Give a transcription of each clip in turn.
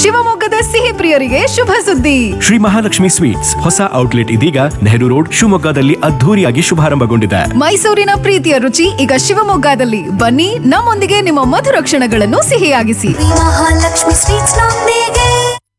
ಶಿವಮೊಗ್ಗದ ಸಿಹಿ ಪ್ರಿಯರಿಗೆ ಶುಭ ಸುದ್ದಿ ಶ್ರೀ ಮಹಾಲಕ್ಷ್ಮಿ ಸ್ವೀಟ್ಸ್ ಹೊಸ ಔಟ್ಲೆಟ್ ಇದೀಗ ನೆಹರು ರೋಡ್ ಶಿವಮೊಗ್ಗದಲ್ಲಿ ಅದ್ಧೂರಿಯಾಗಿ ಶುಭಾರಂಭಗೊಂಡಿದೆ ಮೈಸೂರಿನ ಪ್ರೀತಿಯ ರುಚಿ ಈಗ ಶಿವಮೊಗ್ಗದಲ್ಲಿ ಬನ್ನಿ ನಮ್ಮೊಂದಿಗೆ ನಿಮ್ಮ ಮಧುರ ಕ್ಷಣಗಳನ್ನು ಸಿಹಿಯಾಗಿಸಿ ಮಹಾಲಕ್ಷ್ಮಿ ಸ್ವೀಟ್ಸ್ ನೊಂದಿಗೆ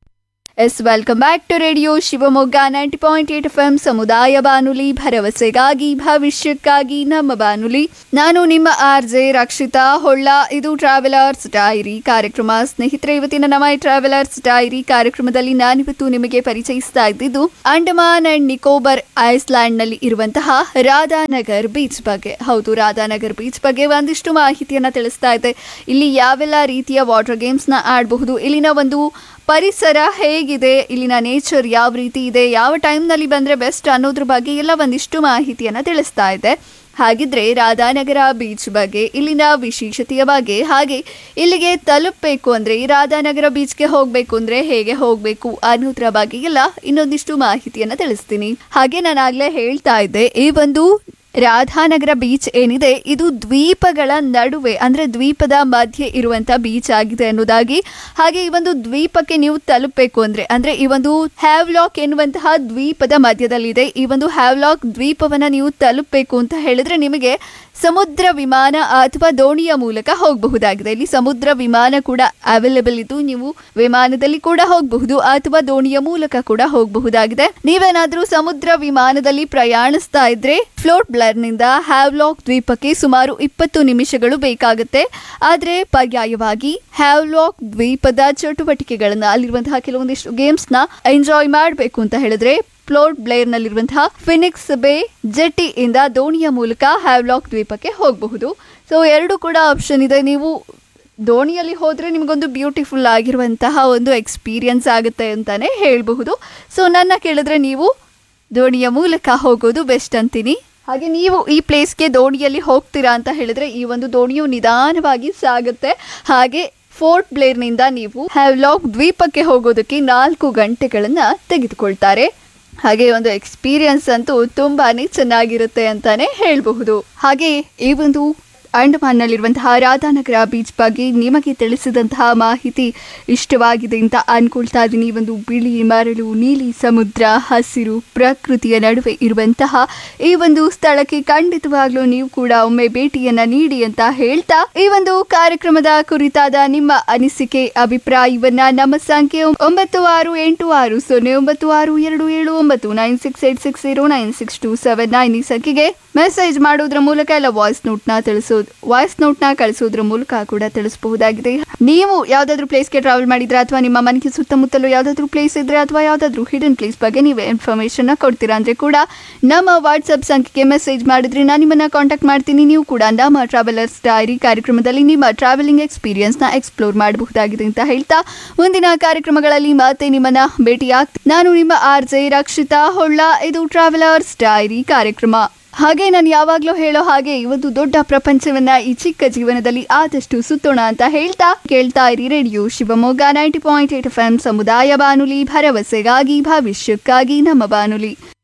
yes welcome back to radio Shivamogga ninety point eight F M ಸಮುದಾಯ ಬಾನುಲಿ ಭರವಸೆಗಾಗಿ ಭವಿಷ್ಯಕ್ಕಾಗಿ ನಮ್ಮ ಬಾನುಲಿ ನಾನು ನಿಮ್ಮ ಆರ್ ಜೆ ರಕ್ಷಿತಾ ಹೊಳ್ಳ ಇದು ಟ್ರಾವೆಲರ್ಸ್ ಡೈರಿ ಕಾರ್ಯಕ್ರಮ ಸ್ನೇಹಿತರೆ ಇವತ್ತಿನ ನಮ್ಮ ಈ ಟ್ರಾವೆಲರ್ಸ್ ಡೈರಿ ಕಾರ್ಯಕ್ರಮದಲ್ಲಿ ನಾನಿವತ್ತು ನಿಮಗೆ ಪರಿಚಯಿಸ್ತಾ ಇದ್ದಿದ್ದು ಅಂಡಮಾನ್ ಅಂಡ್ ನಿಕೋಬಾರ್ ಐಸ್ಲ್ಯಾಂಡ್ ನಲ್ಲಿ ಇರುವಂತಹ ರಾಧಾನಗರ್ ಬೀಚ್ ಬಗ್ಗೆ ಹೌದು ರಾಧಾನಗರ್ ಬೀಚ್ ಬಗ್ಗೆ ಒಂದಿಷ್ಟು ಮಾಹಿತಿಯನ್ನ ತಿಳಿಸ್ತಾ ಇದೆ ಇಲ್ಲಿ ಯಾವೆಲ್ಲ ರೀತಿಯ ವಾಟರ್ ಗೇಮ್ಸ್ ನ ಆಡಬಹುದು ಇಲ್ಲಿನ ಒಂದು ಪರಿಸರ ಹೇಗಿದೆ ಇಲ್ಲಿನ ನೇಚರ್ ಯಾವ ರೀತಿ ಇದೆ ಯಾವ ಟೈಮ್ನಲ್ಲಿ ಬಂದರೆ ಬೆಸ್ಟ್ ಅನ್ನೋದ್ರ ಬಗ್ಗೆ ಎಲ್ಲ ಒಂದಿಷ್ಟು ಮಾಹಿತಿಯನ್ನು ತಿಳಿಸ್ತಾ ಇದೆ ಹಾಗಿದ್ರೆ ರಾಧಾನಗರ ಬೀಚ್ ಬಗ್ಗೆ ಇಲ್ಲಿನ ವಿಶೇಷತೆಯ ಬಗ್ಗೆ ಹಾಗೆ ಇಲ್ಲಿಗೆ ತಲುಪಬೇಕು ಅಂದರೆ ಈ ರಾಧಾನಗರ ಬೀಚ್ಗೆ ಹೋಗಬೇಕು ಅಂದರೆ ಹೇಗೆ ಹೋಗಬೇಕು ಅನ್ನೋದ್ರ ಬಗ್ಗೆ ಎಲ್ಲ ಇನ್ನೊಂದಿಷ್ಟು ಮಾಹಿತಿಯನ್ನು ತಿಳಿಸ್ತೀನಿ ಹಾಗೆ ನಾನು ಆಗಲೇ ಹೇಳ್ತಾ ಇದ್ದೆ ಈ ಒಂದು ರಾಧಾನಗರ ಬೀಚ್ ಏನಿದೆ ಇದು ದ್ವೀಪಗಳ ನಡುವೆ ಅಂದ್ರೆ ದ್ವೀಪದ ಮಧ್ಯೆ ಇರುವಂತ ಬೀಚ್ ಆಗಿದೆ ಅನ್ನೋದಾಗಿ ಹಾಗೆ ಈ ಒಂದು ದ್ವೀಪಕ್ಕೆ ನೀವು ತಲುಪಬೇಕು ಅಂದ್ರೆ ಅಂದ್ರೆ ಈ ಒಂದು ಹ್ಯಾವ್ಲಾಕ್ ಎನ್ನುವಂತಹ ದ್ವೀಪದ ಮಧ್ಯದಲ್ಲಿದೆ ಈ ಒಂದು ಹ್ಯಾವ್ಲಾಕ್ ದ್ವೀಪವನ್ನ ನೀವು ತಲುಪಬೇಕು ಅಂತ ಹೇಳಿದ್ರೆ ನಿಮಗೆ ಸಮುದ್ರ ವಿಮಾನ ಅಥವಾ ದೋಣಿಯ ಮೂಲಕ ಹೋಗಬಹುದಾಗಿದೆ ಇಲ್ಲಿ ಸಮುದ್ರ ವಿಮಾನ ಕೂಡ ಅವೈಲೇಬಲ್ ಇದ್ದು ನೀವು ವಿಮಾನದಲ್ಲಿ ಕೂಡ ಹೋಗಬಹುದು ಅಥವಾ ದೋಣಿಯ ಮೂಲಕ ಕೂಡ ಹೋಗಬಹುದಾಗಿದೆ ನೀವೇನಾದ್ರೂ ಸಮುದ್ರ ವಿಮಾನದಲ್ಲಿ ಪ್ರಯಾಣಿಸ್ತಾ ಇದ್ರೆ ಫ್ಲೋಟ್ ಬ್ಲರ್ನಿಂದ ಹ್ಯಾವ್ಲಾಕ್ ದ್ವೀಪಕ್ಕೆ ಸುಮಾರು ಇಪ್ಪತ್ತು ನಿಮಿಷಗಳು ಬೇಕಾಗುತ್ತೆ ಆದ್ರೆ ಪರ್ಯಾಯವಾಗಿ ಹ್ಯಾವ್ಲಾಕ್ ದ್ವೀಪದ ಚಟುವಟಿಕೆಗಳನ್ನ ಅಲ್ಲಿರುವಂತಹ ಕೆಲವೊಂದಿಷ್ಟು ಗೇಮ್ಸ್ ನ ಎಂಜಾಯ್ ಮಾಡಬೇಕು ಅಂತ ಹೇಳಿದ್ರೆ ಫ್ಲೋಟ್ ಬ್ಲೇರ್ ನಲ್ಲಿರುವಂತಹ ಫಿನಿಕ್ಸ್ ಬೇ ಜೆಟಿ ಇಂದ ದೋಣಿಯ ಮೂಲಕ ಹ್ಯಾವ್ಲಾಕ್ ದ್ವೀಪಕ್ಕೆ ಹೋಗಬಹುದು ಸೊ ಎರಡು ಕೂಡ ಆಪ್ಷನ್ ಇದೆ ನೀವು ದೋಣಿಯಲ್ಲಿ ಹೋದರೆ ನಿಮಗೊಂದು ಬ್ಯೂಟಿಫುಲ್ ಆಗಿರುವಂತಹ ಒಂದು ಎಕ್ಸ್ಪೀರಿಯನ್ಸ್ ಆಗುತ್ತೆ ಅಂತಾನೆ ಹೇಳಬಹುದು ಸೊ ನನ್ನ ಕೇಳಿದ್ರೆ ನೀವು ದೋಣಿಯ ಮೂಲಕ ಹೋಗೋದು ಬೆಸ್ಟ್ ಅಂತೀನಿ ಹಾಗೆ ನೀವು ಈ ಪ್ಲೇಸ್ಗೆ ದೋಣಿಯಲ್ಲಿ ಹೋಗ್ತೀರಾ ಅಂತ ಹೇಳಿದ್ರೆ ಈ ಒಂದು ದೋಣಿಯು ನಿಧಾನವಾಗಿ ಸಾಗುತ್ತೆ ಹಾಗೆ ಫೋರ್ಟ್ ಬ್ಲೇರ್ನಿಂದ ನೀವು ಹ್ಯಾವ್ಲಾಕ್ ದ್ವೀಪಕ್ಕೆ ಹೋಗೋದಕ್ಕೆ ನಾಲ್ಕು ಗಂಟೆಗಳನ್ನು ತೆಗೆದುಕೊಳ್ತಾರೆ ಹಾಗೆ ಒಂದು ಎಕ್ಸ್ಪೀರಿಯನ್ಸ್ ಅಂತೂ ತುಂಬಾನೇ ಚೆನ್ನಾಗಿರುತ್ತೆ ಅಂತಾನೆ ಹೇಳಬಹುದು ಹಾಗೆ ಈ ಒಂದು ಅಂಡಮಾನ್ನಲ್ಲಿರುವಂತಹ ರಾಧಾನಗರ ಬೀಚ್ ಬಗ್ಗೆ ನಿಮಗೆ ತಿಳಿಸಿದಂತಹ ಮಾಹಿತಿ ಇಷ್ಟವಾಗಿದೆ ಅಂತ ಅನ್ಕೊಳ್ತಾ ಇದ್ದೀನಿ ಈ ಒಂದು ಬಿಳಿ ಮರಳು ನೀಲಿ ಸಮುದ್ರ ಹಸಿರು ಪ್ರಕೃತಿಯ ನಡುವೆ ಇರುವಂತಹ ಈ ಒಂದು ಸ್ಥಳಕ್ಕೆ ಖಂಡಿತವಾಗ್ಲೂ ನೀವು ಕೂಡ ಒಮ್ಮೆ ಭೇಟಿಯನ್ನ ನೀಡಿ ಅಂತ ಹೇಳ್ತಾ ಈ ಒಂದು ಕಾರ್ಯಕ್ರಮದ ಕುರಿತಾದ ನಿಮ್ಮ ಅನಿಸಿಕೆ ಅಭಿಪ್ರಾಯವನ್ನ ನಮ್ಮ ಸಂಖ್ಯೆ ಒಂಬತ್ತು ಆರು ಎಂಟು ಆರು ಸೊನ್ನೆ ಒಂಬತ್ತು ಆರು ಎರಡು ಏಳು ಒಂಬತ್ತು nine six eight six zero nine six two seven nine ಈ ಸಂಖ್ಯೆಗೆ ಮೆಸೇಜ್ ಮಾಡೋದ್ರ ಮೂಲಕ ಇಲ್ಲ ವಾಯ್ಸ್ ನೋಟ್ನ ತಿಳಿಸೋದು ವಾಯ್ಸ್ ನೋಟ್ನ ಕಳಿಸೋದ್ರ ಮೂಲಕ ಕೂಡ ತಿಳಿಸಬಹುದಾಗಿದೆ ನೀವು ಯಾವ್ದಾದ್ರು ಪ್ಲೇಸ್ಗೆ ಟ್ರಾವೆಲ್ ಮಾಡಿದ್ರೆ ಅಥವಾ ನಿಮ್ಮ ಮನೆಗೆ ಸುತ್ತಮುತ್ತಲು ಯಾವ್ದಾದ್ರು ಪ್ಲೇಸ್ ಇದ್ರೆ ಅಥವಾ ಯಾವ್ದಾದ್ರು ಹಿಡನ್ ಪ್ಲೇಸ್ ಬಗ್ಗೆ ನೀವು ಇನ್ಫಾರ್ಮೇಶನ್ ಕೊಡ್ತೀರಾ ಅಂದ್ರೆ ಕೂಡ ನಮ್ಮ ವಾಟ್ಸಪ್ ಸಂಖ್ಯೆಗೆ ಮೆಸೇಜ್ ಮಾಡಿದ್ರೆ ನಾನು ನಿಮ್ಮನ್ನ ಕಾಂಟ್ಯಾಕ್ಟ್ ಮಾಡ್ತೀನಿ ನೀವು ಕೂಡ ನಮ್ಮ ಟ್ರಾವೆಲರ್ಸ್ ಡೈರಿ ಕಾರ್ಯಕ್ರಮದಲ್ಲಿ ನಿಮ್ಮ ಟ್ರಾವೆಲಿಂಗ್ ಎಕ್ಸ್ಪೀರಿಯನ್ಸ್ ನ ಎಕ್ಸ್ಪ್ಲೋರ್ ಮಾಡಬಹುದಾಗಿದೆ ಅಂತ ಹೇಳ್ತಾ ಮುಂದಿನ ಕಾರ್ಯಕ್ರಮಗಳಲ್ಲಿ ಮತ್ತೆ ನಿಮ್ಮನ್ನ ಭೇಟಿ ಆಗ್ತೀನಿ ನಾನು ನಿಮ್ಮ ಆರ್ ಜೆ ರಕ್ಷಿತಾ ಹೊಳ್ಳ ಇದು ಟ್ರಾವೆಲರ್ಸ್ ಡೈರಿ ಕಾರ್ಯಕ್ರಮ ಹಾಗೆ ನಾನು ಯಾವಾಗಲೂ ಹೇಳೋ ಹಾಗೆ ಈ ಒಂದು ದೊಡ್ಡ ಪ್ರಪಂಚವನ್ನ ಈ ಚಿಕ್ಕ ಜೀವನದಲ್ಲಿ ಆದಷ್ಟು ಸುತ್ತೋಣ ಅಂತ ಹೇಳ್ತಾ ಕೇಳ್ತಾ ಇರಿ radio Shivamogga ninety point eight F M ಸಮುದಾಯ ಬಾನುಲಿ ಭರವಸೆಗಾಗಿ ಭವಿಷ್ಯಕ್ಕಾಗಿ ನಮ್ಮ ಬಾನುಲಿ